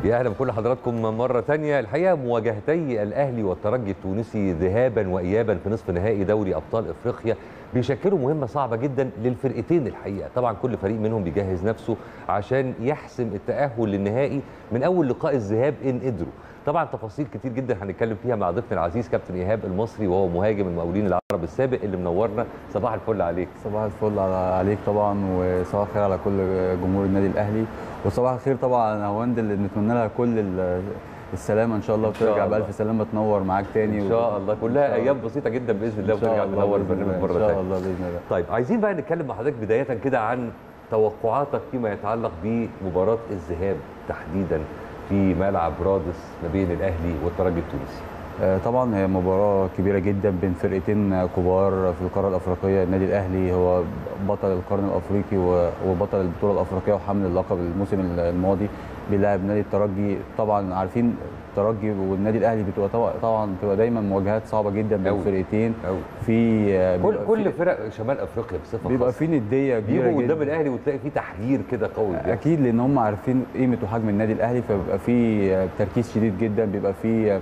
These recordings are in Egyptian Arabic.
يا اهلا بكل حضراتكم مره ثانيه الحقيقه مواجهتي الاهلي والترجي التونسي ذهابا وايابا في نصف نهائي دوري ابطال افريقيا بيشكلوا مهمه صعبه جدا للفرقتين الحقيقه طبعا كل فريق منهم بيجهز نفسه عشان يحسم التاهل للنهائي من اول لقاء الذهاب ان قدروا طبعا تفاصيل كتير جدا هنتكلم فيها مع ضيفنا العزيز كابتن ايهاب المصري وهو مهاجم المقاولين العرب السابق اللي منورنا صباح الفل عليك صباح الفل على- عليك طبعا وصباح الخير على كل جمهور النادي الاهلي وصباح الخير طبعا على هواند اللي بنتمنى لها كل ال- السلامه ان شاء الله شاء وترجع الله. بالف سلامه تنور معاك تاني ان شاء الله كلها ايام بسيطه جدا باذن الله إن شاء وترجع الله تنور بإذن البرنامج الله. مره ان شاء ثانيه الله باذن الله طيب عايزين بقى نتكلم مع حضرتك بدايه كده عن توقعاتك فيما يتعلق بمباراه الذهاب تحديدا في ملعب رادس ما بين الاهلي والترجي التونسي آه، طبعا هي مباراة كبيرة جدا بين فرقتين كبار في القارة الأفريقية النادي الأهلي هو بطل القرن الأفريقي و- وبطل البطولة الأفريقية وحامل اللقب الموسم الماضي بيلاعب نادي الترجي طبعا عارفين الترجي والنادي الأهلي بتبقى طبعا طبعا بتبقى دايما مواجهات صعبة جدا بين أوي. الفرقتين أوي. في آه، كل بيبقى كل في- فرق شمال افريقيا بصفه بيبقى خاصه في ندية كبيرة بيجوا جدا قدام الاهلي وتلاقي في تحذير كده قوي بيحصل. اكيد لان هم عارفين قيمه وحجم النادي الاهلي فبيبقى في تركيز شديد جدا بيبقى في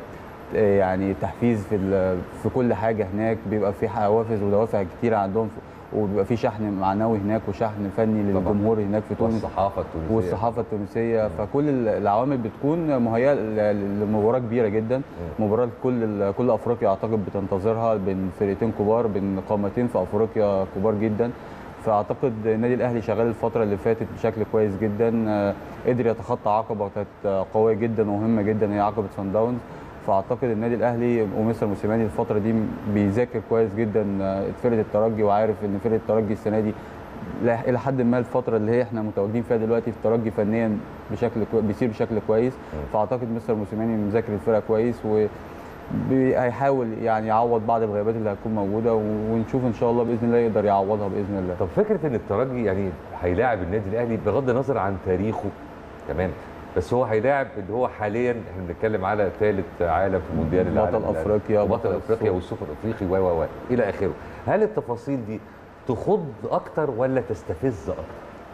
يعني تحفيز في ال- في كل حاجه هناك بيبقى في حوافز ودوافع كتيره عندهم وبيبقى في شحن معنوي هناك وشحن فني طبعاً. للجمهور هناك في تونس والصحافه التونسيه والصحافه التونسيه فكل العوامل بتكون مهيئه ل- لمباراه كبيره جدا مباراه كل كل افريقيا اعتقد بتنتظرها بين فرقتين كبار بين قامتين في افريقيا كبار جدا فاعتقد النادي الاهلي شغال الفتره اللي فاتت بشكل كويس جدا آه، قدر يتخطى عقبه كانت آه، قويه جدا ومهمه جدا هي عقبه سان داونز فاعتقد النادي الاهلي ومستر موسيماني الفتره دي بيذاكر كويس جدا آه، فرقه الترجي وعارف ان فرقه الترجي السنه دي لا- الى حد ما الفتره اللي هي احنا متواجدين فيها دلوقتي في الترجي فنيا بشكل كوي... بيسير بشكل كويس فاعتقد مستر موسيماني مذاكر الفرقه كويس و بي- هيحاول يعني يعوض بعض الغيابات اللي هتكون موجوده و- ونشوف ان شاء الله باذن الله يقدر يعوضها باذن الله طب فكره ان الترجي يعني هيلاعب النادي الاهلي بغض النظر عن تاريخه تمام بس هو هيلاعب اللي هو حاليا احنا بنتكلم على ثالث عالم في مونديال بطل العالم أفريقيا، بطل بطل افريقيا السوبر. والسوبر الافريقي و و و الى اخره هل التفاصيل دي تخض اكتر ولا تستفز اكتر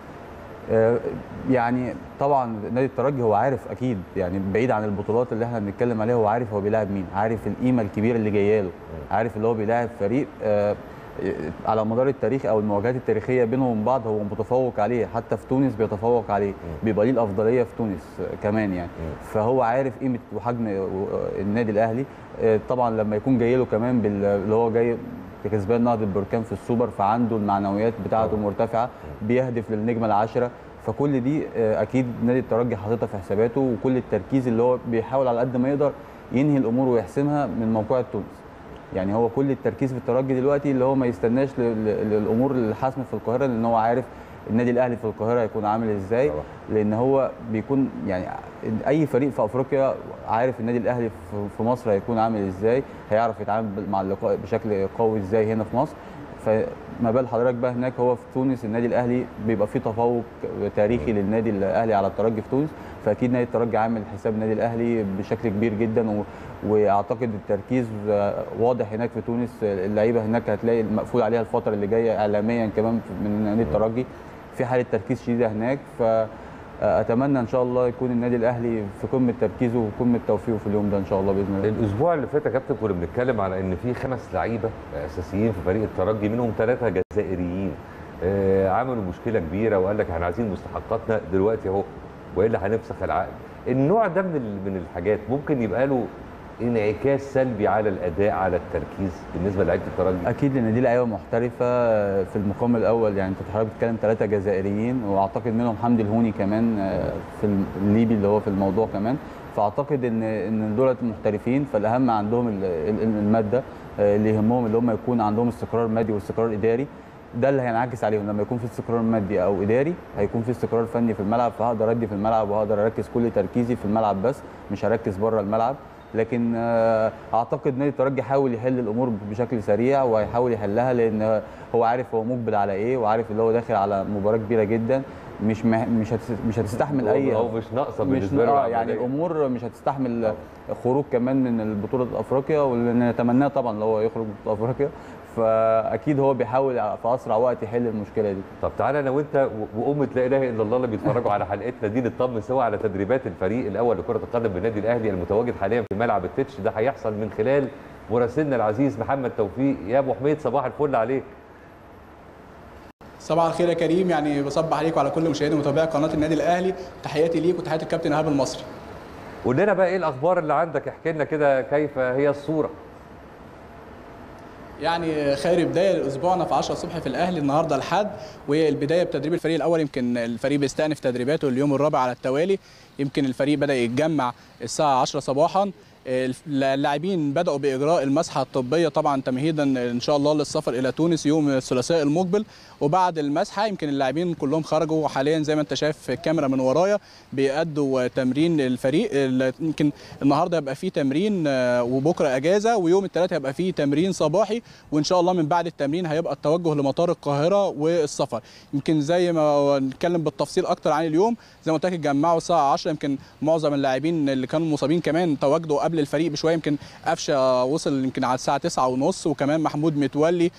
آه، يعني طبعا نادي الترجي هو عارف اكيد يعني بعيد عن البطولات اللي احنا بنتكلم عليها هو عارف هو بيلاعب مين عارف القيمه الكبيره اللي جايه له عارف اللي هو بيلاعب فريق آه، على مدار التاريخ او المواجهات التاريخيه بينهم وبين بعض هو متفوق عليه حتى في تونس بيتفوق عليه بيبقى ليه الافضليه في تونس آه، كمان يعني فهو عارف قيمه وحجم آه، النادي الاهلي آه، طبعا لما يكون جاي له كمان بال- اللي هو جاي كسبان نهضه بركان في السوبر فعنده المعنويات بتاعته طبعاً. مرتفعه بيهدف للنجمه العاشره فكل دي آه، اكيد نادي الترجي حاططها في حساباته وكل التركيز اللي هو بيحاول على قد ما يقدر ينهي الامور ويحسمها من موقعة تونس يعني هو كل التركيز في الترجي دلوقتي اللي هو ما يستناش ل- ل- للامور الحاسمه في القاهره لان هو عارف النادي الاهلي في القاهره هيكون عامل ازاي طبعا. لان هو بيكون يعني اي فريق في افريقيا عارف النادي الاهلي في- في مصر هيكون عامل ازاي هيعرف يتعامل مع اللقاء بشكل قوي ازاي هنا في مصر فما بال حضرتك بقى هناك هو في تونس النادي الاهلي بيبقى فيه تفوق تاريخي للنادي الاهلي على الترجي في تونس فاكيد نادي الترجي عامل حساب النادي الاهلي بشكل كبير جدا و... واعتقد التركيز آه، واضح هناك في تونس اللعيبه هناك هتلاقي مقفول عليها الفتره اللي جايه اعلاميا كمان من نادي الترجي في حاله تركيز شديده هناك ف اتمنى ان شاء الله يكون النادي الاهلي في قمه تركيزه وقمه توفيقه في اليوم ده ان شاء الله باذن الله الاسبوع اللي فات يا كابتن كنا بنتكلم على ان في خمس لعيبه اساسيين في فريق الترجي منهم ثلاثه جزائريين آه، عملوا مشكله كبيره وقال لك احنا عايزين مستحقاتنا دلوقتي اهو والا هنفسخ العقد النوع ده من ال- من الحاجات ممكن يبقى له انعكاس سلبي على الاداء على التركيز بالنسبه لعيبه الترجي اكيد لان دي لعيبه محترفه في المقام الاول يعني انت حضرتك بتتكلم ثلاثه جزائريين واعتقد منهم حمدي الهوني كمان آه، في الليبي اللي هو في الموضوع كمان فاعتقد ان ان دولت محترفين فالاهم عندهم ال- ال- الماده آه، اللي يهمهم اللي هم يكون عندهم استقرار مادي واستقرار اداري ده اللي هينعكس عليهم لما يكون في استقرار مادي او اداري هيكون في استقرار فني في الملعب فهقدر ادي في الملعب وهقدر اركز كل تركيزي في الملعب بس مش هركز بره الملعب لكن آه، اعتقد نادي الترجي حاول يحل الامور بشكل سريع وهيحاول يحلها لان هو عارف هو مقبل على ايه وعارف اللي هو داخل على مباراه كبيره جدا مش مح... مش هتس... مش هتستحمل اي هو مش ناقصه مش بالنسبه له آه يعني العملية. الامور مش هتستحمل خروج كمان من البطوله افريقيا واللي نتمناه طبعا لو هو يخرج بطوله افريقيا فاكيد هو بيحاول في اسرع وقت يحل المشكله دي طب تعالى انا وانت و- وامه لا اله الا الله اللي بيتفرجوا على حلقتنا دي نطمن سوا على تدريبات الفريق الاول لكره القدم بالنادي الاهلي المتواجد حاليا في ملعب التتش ده هيحصل من خلال مراسلنا العزيز محمد توفيق يا ابو حميد صباح الفل عليك صباح الخير يا كريم يعني بصبح عليك وعلى كل مشاهدي ومتابعي قناه النادي الاهلي تحياتي ليك وتحياتي الكابتن ايهاب المصري قول لنا بقى ايه الاخبار اللي عندك احكي لنا كده كيف هي الصوره يعني خير بدايه لاسبوعنا في 10 الصبح في الاهلي النهارده الحد والبدايه بتدريب الفريق الاول يمكن الفريق بيستأنف تدريباته اليوم الرابع على التوالي يمكن الفريق بدا يتجمع الساعه 10 صباحا اللاعبين بداوا باجراء المسحه الطبيه طبعا تمهيدا ان شاء الله للسفر الى تونس يوم الثلاثاء المقبل وبعد المسحه يمكن اللاعبين كلهم خرجوا حاليا زي ما انت شايف في الكاميرا من ورايا بيأدوا تمرين الفريق ال- يمكن النهارده هيبقى فيه تمرين آه، وبكره اجازه ويوم الثلاثاء هيبقى فيه تمرين صباحي وان شاء الله من بعد التمرين هيبقى التوجه لمطار القاهره والسفر يمكن زي ما نتكلم بالتفصيل اكتر عن اليوم زي ما قلت لك اتجمعوا الساعه 10 يمكن معظم اللاعبين اللي كانوا مصابين كمان تواجدوا قبل الفريق بشويه يمكن قفشه وصل يمكن على الساعه 9 ونص وكمان محمود متولي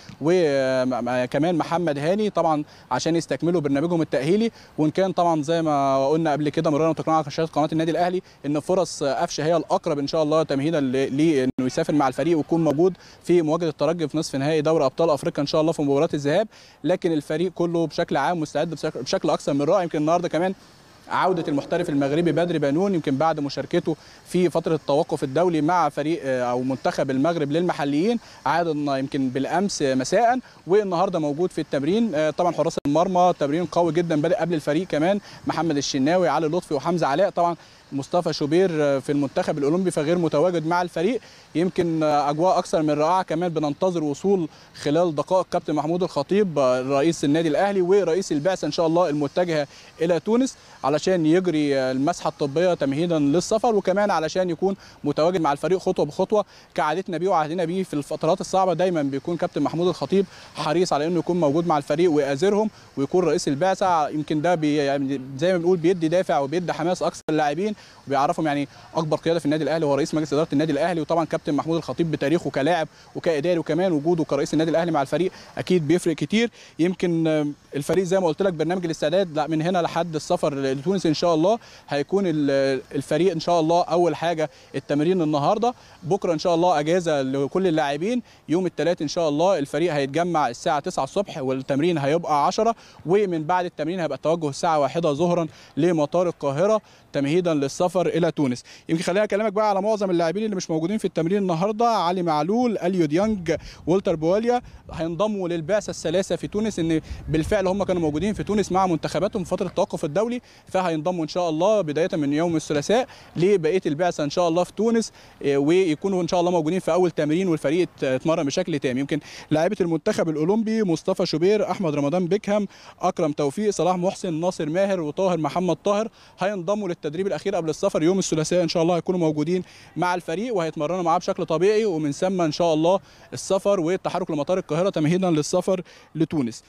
وكمان محمد هاني طبعا عشان يستكملوا برنامجهم التاهيلي وان كان طبعا زي ما قلنا قبل كده مرارا وتكرارا على شاشه قناه النادي الاهلي ان فرص قفشه هي الاقرب ان شاء الله تمهيدا ل- ليه انه يسافر مع الفريق ويكون موجود في مواجهه الترجي في نصف نهائي دوري ابطال افريقيا ان شاء الله في مباراه الذهاب لكن الفريق كله بشكل عام مستعد بشكل- بشكل اكثر من رائع يمكن النهارده كمان عودة المحترف المغربي بدري بنون يمكن بعد مشاركته في فترة التوقف الدولي مع فريق آه، أو منتخب المغرب للمحليين عاد النا- يمكن بالأمس مساء والنهارده موجود في التمرين آه، طبعا حراس المرمى تمرين قوي جدا بدأ قبل الفريق كمان محمد الشناوي علي لطفي وحمزة علاء طبعا مصطفى شوبير آه، في المنتخب الاولمبي فغير متواجد مع الفريق يمكن آه، اجواء اكثر من رائعه كمان بننتظر وصول خلال دقائق كابتن محمود الخطيب آه، رئيس النادي الاهلي ورئيس البعثه ان شاء الله المتجهه الى تونس علشان يجري آه، المسحه الطبيه تمهيدا للسفر وكمان علشان يكون متواجد مع الفريق خطوه بخطوه كعادتنا بيه وعهدنا بيه في الفترات الصعبه دايما بيكون كابتن محمود الخطيب حريص على انه يكون موجود مع الفريق ويأزرهم ويكون رئيس البعثه يمكن ده بي يعني زي ما بنقول بيدي دافع وبيدي حماس اكثر للاعبين وبيعرفهم يعني اكبر قياده في النادي الاهلي هو رئيس مجلس اداره النادي الاهلي وطبعا كابتن محمود الخطيب بتاريخه كلاعب وكاداري وكمان وجوده كرئيس النادي الاهلي مع الفريق اكيد بيفرق كتير يمكن آم، الفريق زي ما قلت لك برنامج الاستعداد لا من هنا لحد السفر لتونس ان شاء الله هيكون ال- الفريق ان شاء الله اول حاجه التمرين النهارده بكره ان شاء الله اجازه لكل اللاعبين يوم الثلاث ان شاء الله الفريق هيتجمع الساعه 9 الصبح والتمرين هيبقى 10 ومن بعد التمرين هيبقى التوجه الساعه 1 ظهرا لمطار القاهره تمهيدا للسفر الى تونس يمكن خليني اكلمك بقى على معظم اللاعبين اللي مش موجودين في التمرين النهارده علي معلول اليو ديانج والتر بواليا هينضموا للبعثه الثلاثه في تونس ان بالفعل هم كانوا موجودين في تونس مع منتخباتهم في فتره التوقف الدولي فهينضموا ان شاء الله بدايه من يوم الثلاثاء لبقيه البعثه ان شاء الله في تونس إيه، ويكونوا ان شاء الله موجودين في اول تمرين والفريق ات- اتمرن بشكل تام يمكن لاعيبه المنتخب الاولمبي مصطفى شوبير احمد رمضان بيكهام اكرم توفيق صلاح محسن ناصر ماهر وطاهر محمد طاهر هينضموا للتدريب الاخير قبل السفر يوم الثلاثاء ان شاء الله هيكونوا موجودين مع الفريق وهيتمرنوا معاه بشكل طبيعي ومن ثم ان شاء الله السفر والتحرك لمطار القاهره تمهيدا للسفر لتونس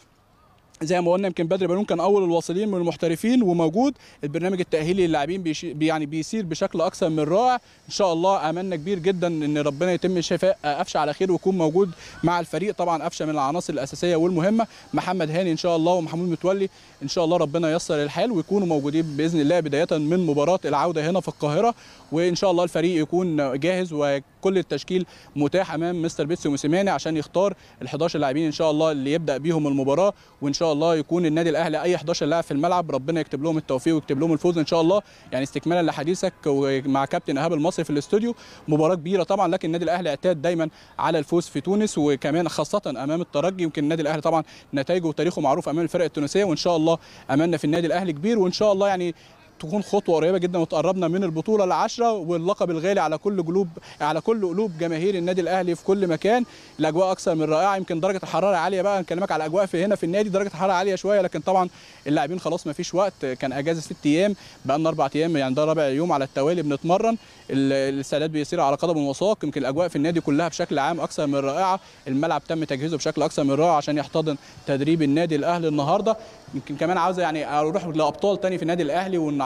زي ما قلنا يمكن بدر بنون كان اول الواصلين من المحترفين وموجود البرنامج التاهيلي للاعبين بيشي بي- يعني بيسير بشكل اكثر من رائع ان شاء الله املنا كبير جدا ان ربنا يتم شفاء قفشه على خير ويكون موجود مع الفريق طبعا قفشه من العناصر الاساسيه والمهمه محمد هاني ان شاء الله ومحمود متولي ان شاء الله ربنا ييسر الحال ويكونوا موجودين باذن الله بدايه من مباراه العوده هنا في القاهره وان شاء الله الفريق يكون جاهز وكل التشكيل متاح امام مستر بيتسو موسيماني عشان يختار ال 11 لاعبين ان شاء الله اللي يبدا بيهم المباراه وان شاء الله يكون النادي الاهلي اي 11 لاعب في الملعب ربنا يكتب لهم التوفيق ويكتب لهم الفوز ان شاء الله يعني استكمالا لحديثك ومع كابتن ايهاب المصري في الاستوديو مباراه كبيره طبعا لكن النادي الاهلي اعتاد دايما على الفوز في تونس وكمان خاصه امام الترجي يمكن النادي الاهلي طبعا نتائجه وتاريخه معروف امام الفرق التونسيه وان شاء الله املنا في النادي الاهلي كبير وان شاء الله يعني تكون خطوه قريبه جدا وتقربنا من البطوله العشره واللقب الغالي على كل قلوب على كل قلوب جماهير النادي الاهلي في كل مكان الاجواء اكثر من رائعه يمكن درجه الحراره عاليه بقى نكلمك على الاجواء في هنا في النادي درجه الحراره عاليه شويه لكن طبعا اللاعبين خلاص ما فيش وقت كان اجازه ست ايام بقى لنا اربع ايام يعني ده رابع يوم على التوالي بنتمرن ال- الاستعداد بيسير على قدم وساق يمكن الاجواء في النادي كلها بشكل عام اكثر من رائعه الملعب تم تجهيزه بشكل اكثر من رائع عشان يحتضن تدريب النادي الاهلي النهارده يمكن كمان عاوز يعني اروح لابطال تاني في النادي الاهلي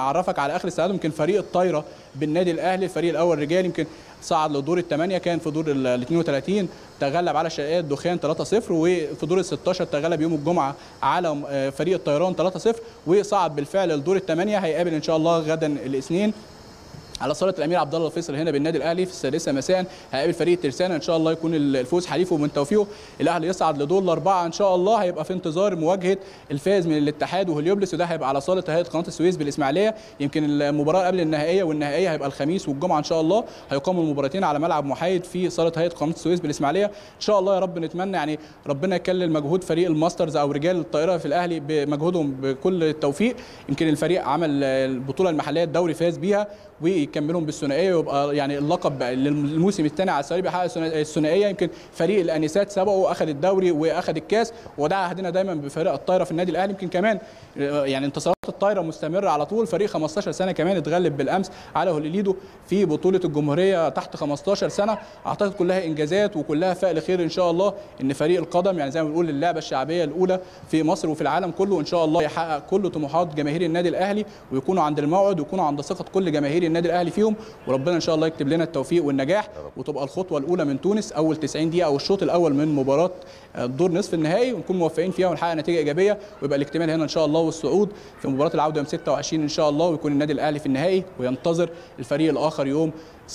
اعرفك على اخر السنه يمكن فريق الطايره بالنادي الاهلي الفريق الاول رجال يمكن صعد لدور الثمانيه كان في دور ال 32 تغلب على شرقيه الدخان 3-0 وفي دور ال 16 تغلب يوم الجمعه على آه، فريق الطيران 3-0 وصعد بالفعل لدور الثمانيه هيقابل ان شاء الله غدا الاثنين على صاله الامير عبد الله الفيصل هنا بالنادي الاهلي في السادسه مساء هيقابل فريق ترسانه ان شاء الله يكون الفوز حليفه ومن توفيقه الاهلي يصعد لدور الاربعه ان شاء الله هيبقى في انتظار مواجهه الفائز من الاتحاد وهليوبلس وده هيبقى على صاله هيئه قناه السويس بالاسماعيليه يمكن المباراه قبل النهائيه والنهائيه هيبقى الخميس والجمعه ان شاء الله هيقاموا المباراتين على ملعب محايد في صاله هيئه قناه السويس بالاسماعيليه ان شاء الله يا رب نتمنى يعني ربنا يكلل مجهود فريق الماسترز او رجال الطائره في الاهلي بمجهودهم بكل التوفيق يمكن الفريق عمل البطوله المحليه الدوري فاز بيها ويكملهم بالثنائيه ويبقى يعني اللقب للموسم الثاني على التوالي بيحقق الثنائيه يمكن فريق الانسات سبقه واخذ الدوري واخذ الكاس وده عهدنا دايما بفريق الطايره في النادي الاهلي يمكن كمان يعني انتصارات الطايره مستمره على طول فريق 15 سنه كمان اتغلب بالامس على هوليليدو في بطوله الجمهوريه تحت 15 سنه اعتقد كلها انجازات وكلها فعل خير ان شاء الله ان فريق القدم يعني زي ما بنقول اللعبه الشعبيه الاولى في مصر وفي العالم كله ان شاء الله يحقق كل طموحات جماهير النادي الاهلي ويكونوا عند الموعد ويكونوا عند ثقه كل جماهير النادي الاهلي فيهم وربنا ان شاء الله يكتب لنا التوفيق والنجاح وتبقى الخطوه الاولى من تونس اول 90 دقيقه او الشوط الاول من مباراه دور نصف النهائي ونكون موفقين فيها ونحقق نتيجه ايجابيه ويبقى الاكتمال هنا ان شاء الله والصعود في مباراه العوده يوم 26 ان شاء الله ويكون النادي الاهلي في النهائي وينتظر الفريق الاخر يوم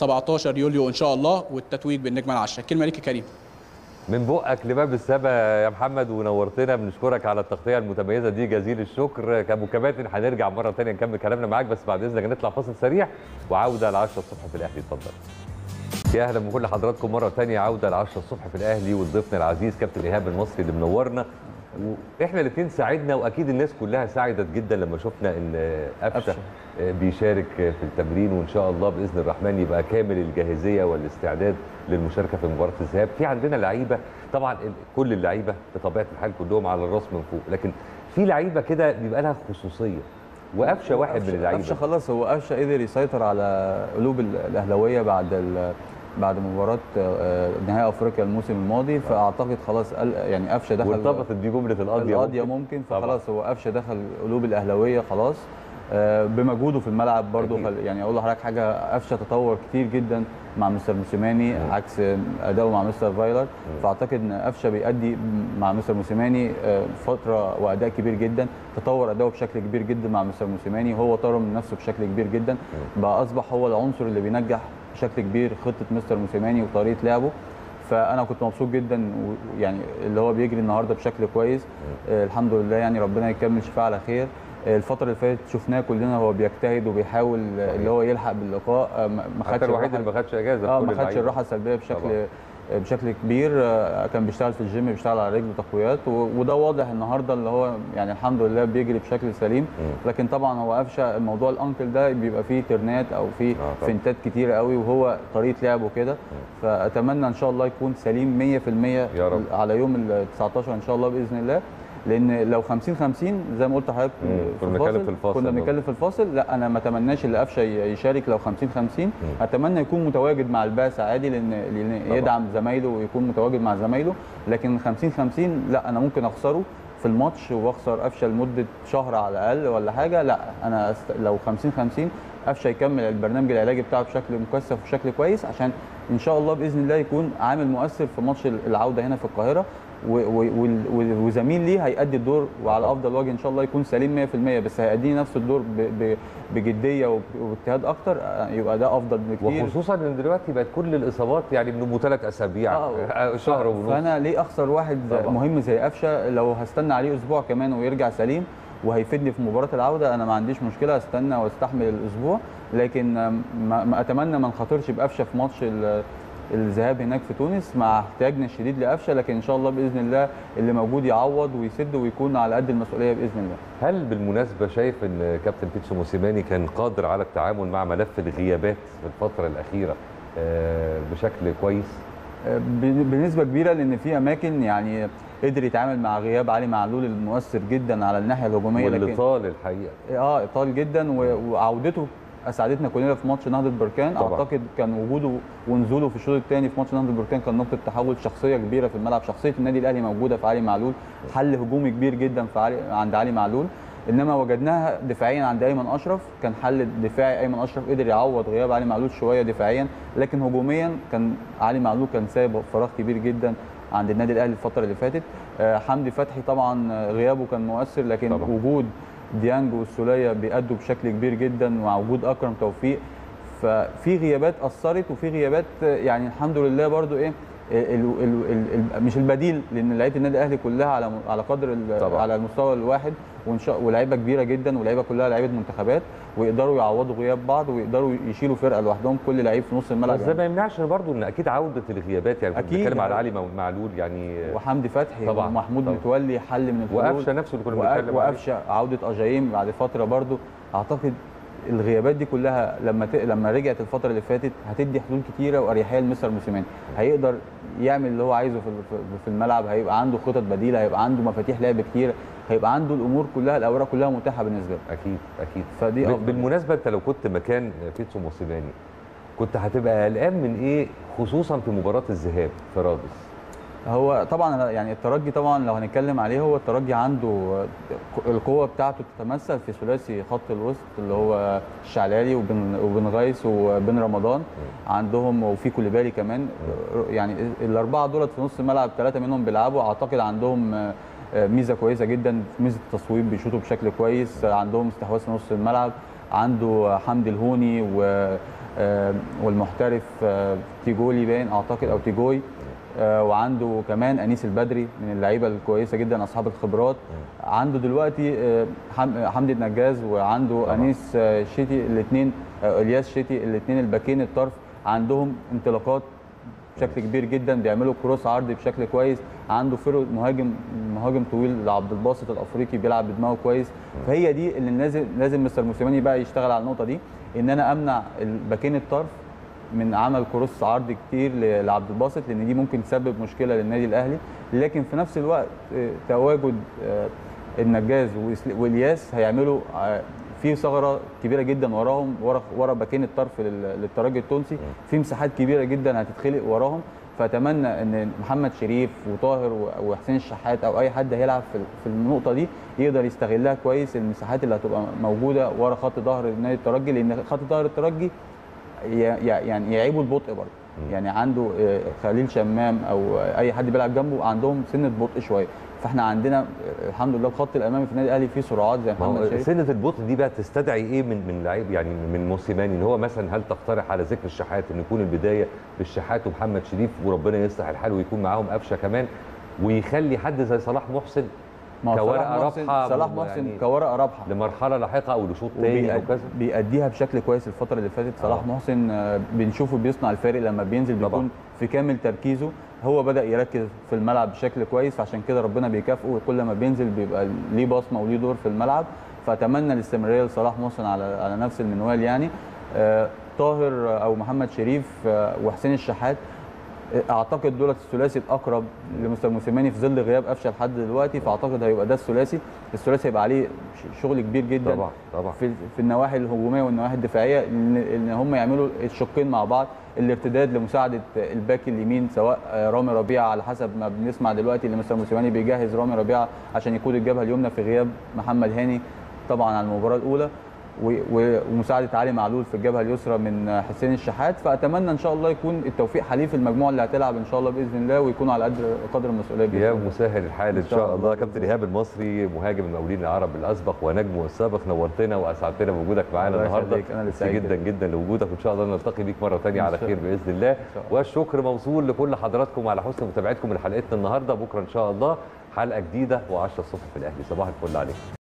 17 يوليو ان شاء الله والتتويج بالنجمه العشره كلمه ليك يا كريم من بقك لباب السما يا محمد ونورتنا بنشكرك على التغطيه المتميزه دي جزيل الشكر كابو كباتن هنرجع مره ثانيه نكمل كلامنا معاك بس بعد اذنك نطلع فاصل سريع وعوده ل 10 الصبح في الاهلي اتفضل يا اهلا بكل حضراتكم مره ثانيه عوده ل 10 الصبح في الاهلي وضيفنا العزيز كابتن ايهاب المصري اللي منورنا واحنا الاثنين ساعدنا واكيد الناس كلها ساعدت جدا لما شفنا ان قفشه بيشارك في التمرين وان شاء الله باذن الرحمن يبقى كامل الجاهزيه والاستعداد للمشاركه في مباراه الذهاب في عندنا لعيبه طبعا كل اللعيبه بطبيعه الحال كلهم على الراس من فوق لكن في لعيبه كده بيبقى لها خصوصيه وقفشه واحد من اللعيبه قفشه خلاص هو قفشه قدر يسيطر على قلوب الاهلاويه بعد بعد مباراه نهائي افريقيا الموسم الماضي فاعتقد خلاص يعني قفشه دخل وارتبطت دي جمله القضيه القضيه ممكن فخلاص هو قفشه دخل قلوب الاهلاويه خلاص بمجهوده في الملعب برضه يعني اقول لحضرتك حاجه قفشه تطور كتير جدا مع مستر موسيماني عكس اداؤه مع مستر فايلر فاعتقد ان قفشه بيأدي مع مستر موسيماني فتره واداء كبير جدا تطور اداؤه بشكل كبير جدا مع مستر موسيماني هو طور من نفسه بشكل كبير جدا بقى اصبح هو العنصر اللي بينجح بشكل كبير خطه مستر موسيماني وطريقه لعبه فانا كنت مبسوط جدا يعني اللي هو بيجري النهارده بشكل كويس آه الحمد لله يعني ربنا يكمل شفاء على خير الفتره اللي فاتت شفناه كلنا هو بيجتهد وبيحاول اللي هو يلحق باللقاء ما خدش الوحيد اللي ما خدش اجازه اه ما خدش الراحه السلبيه بشكل طبعا. بشكل كبير كان بيشتغل في الجيم بيشتغل على رجله تقويات وده واضح النهارده اللي هو يعني الحمد لله بيجري بشكل سليم لكن طبعا هو قفشه موضوع الانكل ده بيبقى فيه ترنات او فيه آه فنتات كتيره قوي وهو طريقه لعبه كده فاتمنى ان شاء الله يكون سليم 100% يا رب. على يوم ال 19 ان شاء الله باذن الله لان لو 50 50 زي ما قلت لحضرتك كنا بنتكلم في الفاصل كنا بنتكلم في الفاصل لا انا ما اتمناش اللي قفشه يشارك لو 50 50 اتمنى يكون متواجد مع البعثه عادي لان لان يدعم زمايله ويكون متواجد مع زمايله لكن 50 50 لا انا ممكن اخسره في الماتش واخسر قفشه لمده شهر على الاقل ولا حاجه لا انا است... لو 50 50 قفشه يكمل البرنامج العلاجي بتاعه بشكل مكثف وبشكل كويس عشان ان شاء الله باذن الله يكون عامل مؤثر في ماتش العوده هنا في القاهره وزميل ليه هيأدي الدور وعلى افضل وجه ان شاء الله يكون سليم 100% بس هيأدي نفس الدور بجديه واجتهاد اكتر يبقى ده افضل بكتير وخصوصا ان دلوقتي بقت كل الاصابات يعني بنبقوا ثلاث اسابيع آه شهر ونص فانا ليه اخسر واحد طبعا. مهم زي قفشه لو هستنى عليه اسبوع كمان ويرجع سليم وهيفيدني في مباراه العوده انا ما عنديش مشكله استنى واستحمل الاسبوع لكن ما اتمنى ما نخاطرش بقفشه في ماتش الذهاب هناك في تونس مع احتياجنا الشديد لقفشه لكن ان شاء الله باذن الله اللي موجود يعوض ويسد ويكون على قد المسؤوليه باذن الله. هل بالمناسبه شايف ان كابتن بيتسو موسيماني كان قادر على التعامل مع ملف الغيابات في الفتره الاخيره بشكل كويس؟ بنسبه كبيره لان في اماكن يعني قدر يتعامل مع غياب علي معلول المؤثر جدا على الناحيه الهجوميه واللي لكن طال الحقيقه اه طال جدا وعودته اسعدتنا كلنا في ماتش نهضه بركان طبعا. اعتقد كان وجوده ونزوله في الشوط الثاني في ماتش نهضه بركان كان نقطه تحول شخصيه كبيره في الملعب شخصيه النادي الاهلي موجوده في علي معلول حل هجومي كبير جدا في علي عند علي معلول انما وجدناها دفاعيا عند ايمن اشرف كان حل دفاعي ايمن اشرف قدر يعوض غياب علي معلول شويه دفاعيا لكن هجوميا كان علي معلول كان سايب فراغ كبير جدا عند النادي الاهلي الفتره اللي فاتت آه، حمدي فتحي طبعا آه، غيابه كان مؤثر لكن طبعاً. طبعا. وجود ديانج والسوليه بيأدوا بشكل كبير جدا مع وجود اكرم توفيق ففي غيابات اثرت وفي غيابات آه، يعني الحمد لله برضو ايه ال ال ال ال مش البديل لان لعيبه النادي الاهلي كلها على على قدر ال- طبعاً. على المستوى الواحد وان شاء ولاعيبه كبيره جدا ولاعيبه كلها لعيبه منتخبات ويقدروا يعوضوا غياب بعض ويقدروا يشيلوا فرقه لوحدهم كل لعيب في نص الملعب بس ده يعني. ما يمنعش برضه ان اكيد عوده الغيابات يعني كنت أكيد. بتكلم على علي معلول يعني وحمدي فتحي طبعاً، ومحمود طبعاً. متولي حل من الحلول وقفشه نفسه اللي كنا وق- بنتكلم عليه وقفشه عوده اجايم بعد فتره برضو اعتقد الغيابات دي كلها لما ت... لما رجعت الفتره اللي فاتت هتدي حلول كتيره واريحيه لمستر موسيماني هيقدر يعمل اللي هو عايزه في في- في الملعب هيبقى عنده خطط بديله هيبقى عنده مفاتيح لعب كتير هيبقى عنده الامور كلها الاوراق كلها متاحه بالنسبه له اكيد اكيد فدي ب- أفضل. بالمناسبه انت لو كنت مكان بيتسو موسيماني كنت هتبقى قلقان من ايه خصوصا في مباراه الذهاب في رادس هو طبعا أنا يعني الترجي طبعا لو هنتكلم عليه هو الترجي عنده القوه بتاعته تتمثل في ثلاثي خط الوسط اللي هو الشعلالي وبن وبن غيث وبن رمضان عندهم وفي كوليبالي كمان يعني الاربعه دولت في نص الملعب ثلاثه منهم بيلعبوا اعتقد عندهم آه، آه، ميزه كويسه جدا ميزه التصويب بيشوطوا بشكل كويس آه، عندهم استحواذ في نص الملعب عنده حمدي الهوني و آه، والمحترف آه، تيجولي باين اعتقد او تيجوي آه، وعنده كمان انيس البدري من اللعيبه الكويسه جدا اصحاب الخبرات عنده دلوقتي آه، حم- حمدي النجاز وعنده طبعا. انيس آه، شيتي الاثنين الياس شيتي الاثنين الباكين الطرف عندهم انطلاقات بشكل كبير جدا بيعملوا كروس عرضي بشكل كويس عنده فرق مهاجم مهاجم طويل عبد الباسط الافريقي بيلعب بدماغه كويس فهي دي اللي لازم لازم مستر موسيماني بقى يشتغل على النقطه دي ان انا امنع الباكين الطرف من عمل كروس عرض كتير ل- لعبد الباسط لان دي ممكن تسبب مشكله للنادي الاهلي لكن في نفس الوقت آه، تواجد آه، النجاز وإسل- والياس هيعملوا آه، في ثغره كبيره جدا وراهم ورا ورا باكين الطرف لل- للترجي التونسي في مساحات كبيره جدا هتتخلق وراهم فاتمنى ان محمد شريف وطاهر و- وحسين الشحات او اي حد هيلعب في في النقطه دي يقدر يستغلها كويس المساحات اللي هتبقى موجوده ورا خط ظهر نادي الترجي لان خط ظهر الترجي ي- ي- يعني يعيبوا البطء برضه يعني عنده آه، خليل شمام او اي حد بيلعب جنبه عندهم سنه بطء شويه فاحنا عندنا آه، الحمد لله الخط الامامي في النادي الاهلي فيه سرعات زي ما محمد هو شريف سنه البطء دي بقى تستدعي ايه من من لعيب يعني من موسيماني ان هو مثلا هل تقترح على ذكر الشحات ان يكون البدايه بالشحات ومحمد شريف وربنا يصلح الحال ويكون معاهم قفشه كمان ويخلي حد زي صلاح محسن ما هو كورقة صلاح محسن رابحة صلاح م- محسن يعني كورقه رابحه لمرحله لاحقه او لشوط تاني او وبيأد- كذا بيأديها بشكل كويس الفترة اللي فاتت صلاح آه. محسن آه، بنشوفه بيصنع الفارق لما بينزل طبعاً. بيكون في كامل تركيزه هو بدأ يركز في الملعب بشكل كويس فعشان كده ربنا بيكافئه كل ما بينزل بيبقى ليه بصمة وليه دور في الملعب فأتمنى الاستمرارية لصلاح محسن على على نفس المنوال يعني آه، طاهر او محمد شريف آه، وحسين الشحات اعتقد دولت الثلاثي الاقرب لمستر موسيماني في ظل غياب قفشه لحد دلوقتي فاعتقد هيبقى ده الثلاثي الثلاثي هيبقى عليه ش- شغل كبير جدا طبعا طبعا في في النواحي الهجوميه والنواحي الدفاعيه ان ان هم يعملوا الشقين مع بعض الارتداد لمساعده الباك اليمين سواء رامي ربيعه على حسب ما بنسمع دلوقتي ان مستر موسيماني بيجهز رامي ربيعه عشان يقود الجبهه اليمنى في غياب محمد هاني طبعا على المباراه الاولى و- و- ومساعده علي معلول في الجبهه اليسرى من حسين الشحات فاتمنى ان شاء الله يكون التوفيق حليف المجموعه اللي هتلعب ان شاء الله باذن الله ويكونوا على قدر قدر المسؤوليه بإذن يا الله. مسهل الحال ان شاء الله كابتن ايهاب المصري مهاجم المقاولين العرب الاسبق ونجمه السابق نورتنا واسعدتنا بوجودك معانا الله النهارده يخليك، أنا اللي ميرسي سعيد جدا جدا لوجودك وان شاء الله نلتقي بيك مره ثانيه إن على شاء خير باذن الله شاء الله. والشكر موصول لكل حضراتكم على حسن متابعتكم لحلقتنا النهارده بكره ان شاء الله حلقه جديده و10 الصبح في الاهلي صباح الفل عليكم